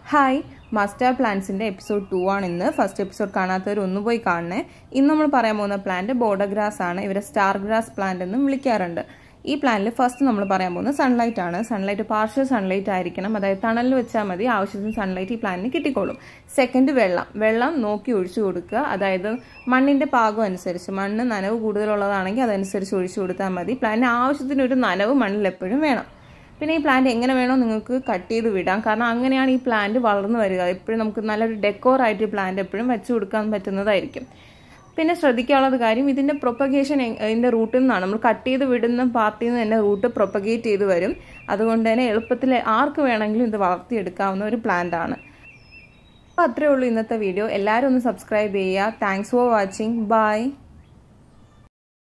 hi master പ്ലാന്റ്സിൻ്റെ episode two ആണ് ഇന്ന് ഫസ്റ്റ് എപ്പിസോഡ് കാണാത്തവർ ഒന്ന് പോയി കാണണേ ഇന്ന് നമ്മൾ പറയാൻ പോകുന്ന പ്ലാന്റ് ബോർഡർ ഗ്രാസ് ആണ് ഇവരെ സ്റ്റാർ ഗ്രാസ് പ്ലാന്റ് എന്നും വിളിക്കാറുണ്ട് ഈ പ്ലാന്റിൽ ഫസ്റ്റ് നമ്മൾ പറയാൻ പോകുന്നത് സൺലൈറ്റ് ആണ് സൺലൈറ്റ് പാർഷ്യൽ സൺലൈറ്റ് ആയിരിക്കണം അതായത് തണലിൽ വെച്ചാൽ മതി ആവശ്യത്തിന് സൺലൈറ്റ് ഈ പ്ലാന്റിന് കിട്ടിക്കോളും സെക്കൻഡ് വെള്ളം വെള്ളം നോക്കി ഒഴിച്ചു കൊടുക്കുക അതായത് മണ്ണിൻ്റെ പാകം അനുസരിച്ച് മണ്ണ് നനവ് കൂടുതലുള്ളതാണെങ്കിൽ അതനുസരിച്ച് ഒഴിച്ചു കൊടുത്താൽ മതി പ്ലാന്റിന് ആവശ്യത്തിന് ഒരു നനവ് മണ്ണിൽ എപ്പോഴും വേണം പിന്നെ ഈ പ്ലാന്റ് എങ്ങനെ വേണോ നിങ്ങൾക്ക് കട്ട് ചെയ്ത് വിടാം കാരണം അങ്ങനെയാണ് ഈ പ്ലാന്റ് വളർന്നു വരിക എപ്പോഴും നമുക്ക് നല്ലൊരു ഡെക്കോർ ആയിട്ട് ഈ പ്ലാന്റ് എപ്പോഴും വെച്ച് കൊടുക്കാൻ പറ്റുന്നതായിരിക്കും പിന്നെ ശ്രദ്ധിക്കാനുള്ളത് കാര്യം ഇതിൻ്റെ പ്രൊപ്പഗേഷൻ ഇതിൻ്റെ റൂട്ടിൽ നിന്നാണ് നമ്മൾ കട്ട് ചെയ്ത് വിടുന്ന പാർട്ടിയിൽ നിന്ന് തന്നെ റൂട്ട് പ്രൊപ്പഗേറ്റ് ചെയ്ത് വരും അതുകൊണ്ട് തന്നെ എളുപ്പത്തിൽ ആർക്ക് വേണമെങ്കിലും ഇത് വളർത്തിയെടുക്കാവുന്ന ഒരു പ്ലാന്റ് ആണ് അപ്പോൾ അത്രയേ ഉള്ളൂ ഇന്നത്തെ വീഡിയോ എല്ലാവരും ഒന്ന് സബ്സ്ക്രൈബ് ചെയ്യുക താങ്ക്സ് ഫോർ വാച്ചിങ് ബൈ